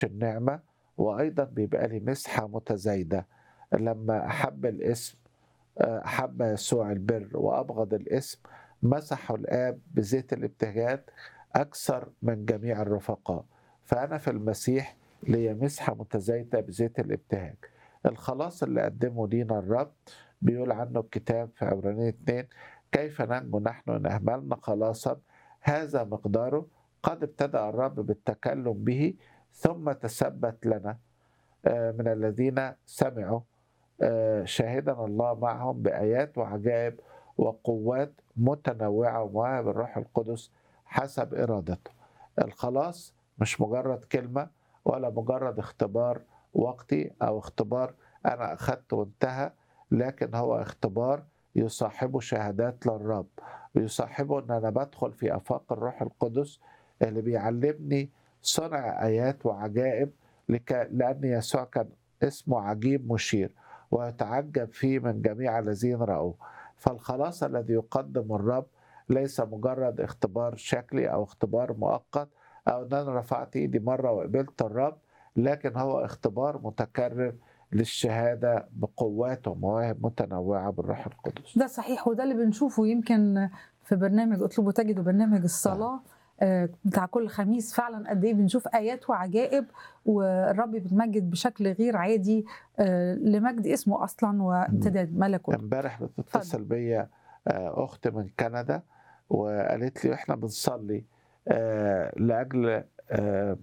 النعمة وأيضا بيبقى لي مسحة متزايدة لما أحب الاسم آه، أحب يسوع البر وأبغض الاسم مسحه الآب بزيت الابتهاج أكثر من جميع الرفقاء فأنا في المسيح ليا مسحة متزايدة بزيت الابتهاج الخلاص اللي قدمه لينا الرب بيقول عنه الكتاب في عبرانية 2 كيف ننجو نحن إن أهملنا خلاصا هذا مقداره قد ابتدأ الرب بالتكلم به ثم تثبت لنا آه، من الذين سمعوا آه، شاهدا الله معهم بآيات وعجائب وقوات متنوعة ومواهب الروح القدس حسب إرادته الخلاص مش مجرد كلمة ولا مجرد اختبار وقتي أو اختبار أنا أخذت وانتهى لكن هو اختبار يصاحبه شهادات للرب ويصاحبه أن أنا بدخل في آفاق الروح القدس اللي بيعلمني صنع آيات وعجائب لك لأن يسوع كان اسمه عجيب مشير ويتعجب فيه من جميع الذين رأوه فالخلاص الذي يقدم الرب ليس مجرد اختبار شكلي أو اختبار مؤقت أو أن أنا رفعت إيدي مرة وقبلت الرب لكن هو اختبار متكرر للشهادة بقوات ومواهب متنوعة بالروح القدس ده صحيح وده اللي بنشوفه يمكن في برنامج اطلبوا تجدوا برنامج الصلاة آه، بتاع كل خميس فعلا قد ايه بنشوف ايات وعجائب والرب بيتمجد بشكل غير عادي آه، لمجد اسمه اصلا وامتداد ملكه امبارح بتتصل بيا آه، أخت من كندا وقالت لي إحنا بنصلي آه، لأجل آه،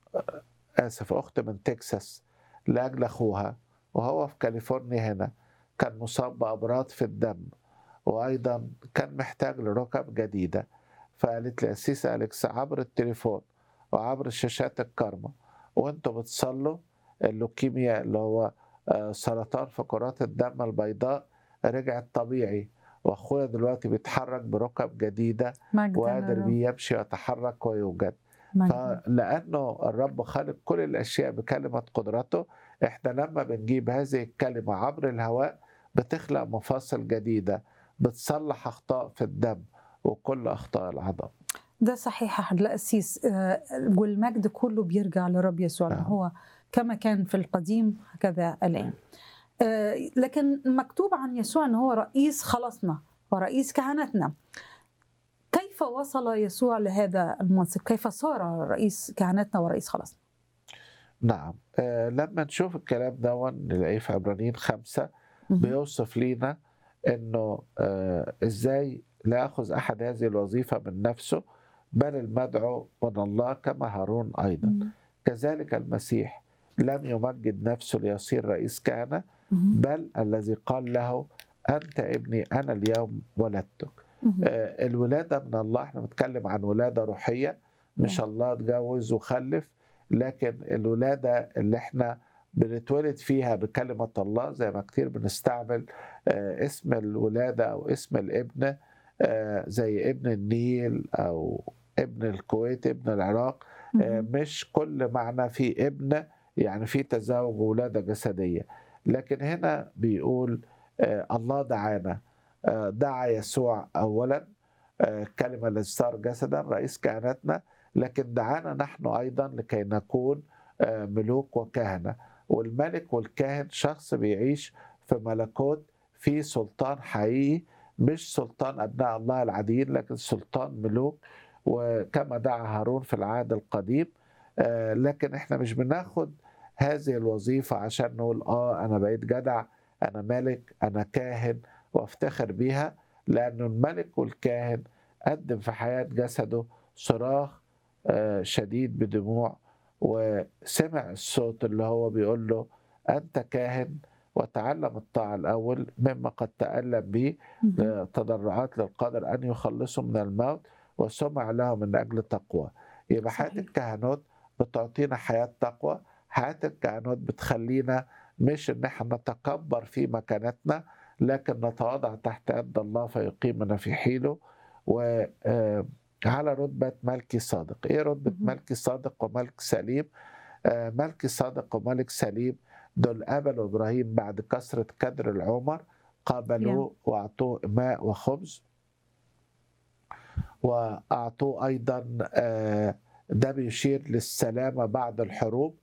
آسف أخت من تكساس لأجل أخوها وهو في كاليفورنيا هنا كان مصاب بأمراض في الدم وأيضا كان محتاج لركب جديدة فقالت لي أسيس أليكس عبر التليفون وعبر شاشات الكرمة وانتوا بتصلوا اللوكيميا اللي هو آه، سرطان فقرات الدم البيضاء رجعت طبيعي واخويا دلوقتي بيتحرك بركب جديده مجد وقادر للرب. بيه يمشي ويتحرك ويوجد مجد. فلانه الرب خالق كل الاشياء بكلمه قدرته احنا لما بنجيب هذه الكلمه عبر الهواء بتخلق مفاصل جديده بتصلح اخطاء في الدم وكل اخطاء العظم ده صحيح يا حضرة القسيس آه، والمجد كله بيرجع لرب يسوع لأن نعم. هو كما كان في القديم هكذا الآن آه، لكن مكتوب عن يسوع أنه هو رئيس خلاصنا ورئيس كهنتنا كيف وصل يسوع لهذا المنصب كيف صار رئيس كهنتنا ورئيس خلاصنا نعم آه لما نشوف الكلام ده نلاقيه في عبرانيين خمسة مهم. بيوصف لينا انه آه ازاي لا ياخذ احد هذه الوظيفه من نفسه بل المدعو من الله كما هارون ايضا مم. كذلك المسيح لم يمجد نفسه ليصير رئيس كهنه مهم. بل الذي قال له انت ابني انا اليوم ولدتك مهم. آه، الولادة من الله احنا بنتكلم عن ولادة روحية مش الله اتجوز وخلف لكن الولادة اللي احنا بنتولد فيها بكلمة الله زي ما كتير بنستعمل آه، اسم الولادة أو اسم الابن آه، زي ابن النيل أو ابن الكويت ابن العراق آه، مهم. مش كل معنى في ابن يعني في تزاوج وولادة جسدية لكن هنا بيقول آه، الله دعانا آه، دعا يسوع أولا آه، الكلمة التي صار جسدا رئيس كهنتنا لكن دعانا نحن أيضا لكي نكون آه، ملوك وكهنة والملك والكاهن شخص بيعيش في ملكوت في سلطان حقيقي مش سلطان أبناء الله العاديين لكن سلطان ملوك وكما دعا هارون في العهد القديم آه، لكن احنا مش بناخد هذه الوظيفة عشان نقول اه أنا بقيت جدع أنا ملك أنا كاهن وافتخر بيها لأنه الملك والكاهن قدم في حياة جسده صراخ آه، شديد بدموع وسمع الصوت اللي هو بيقول له أنت كاهن وتعلم الطاعة الأول مما قد تألم به مهم. تضرعات للقادر أن يخلصه من الموت وسمع له من أجل تقوى يبقى حياة صحيح. الكهنوت بتعطينا حياة تقوى حياة الكهنوت بتخلينا مش إن احنا نتكبر في مكانتنا لكن نتواضع تحت يد الله فيقيمنا في حيله وعلى رتبة ملكي صادق إيه رتبة مهم. ملكي صادق وملك سليم آه، ملكي صادق وملك سليم دول قابلوا إبراهيم بعد كثرة كدر العمر قابلوه وأعطوه ماء وخبز وأعطوه أيضا آه، ده بيشير للسلامة بعد الحروب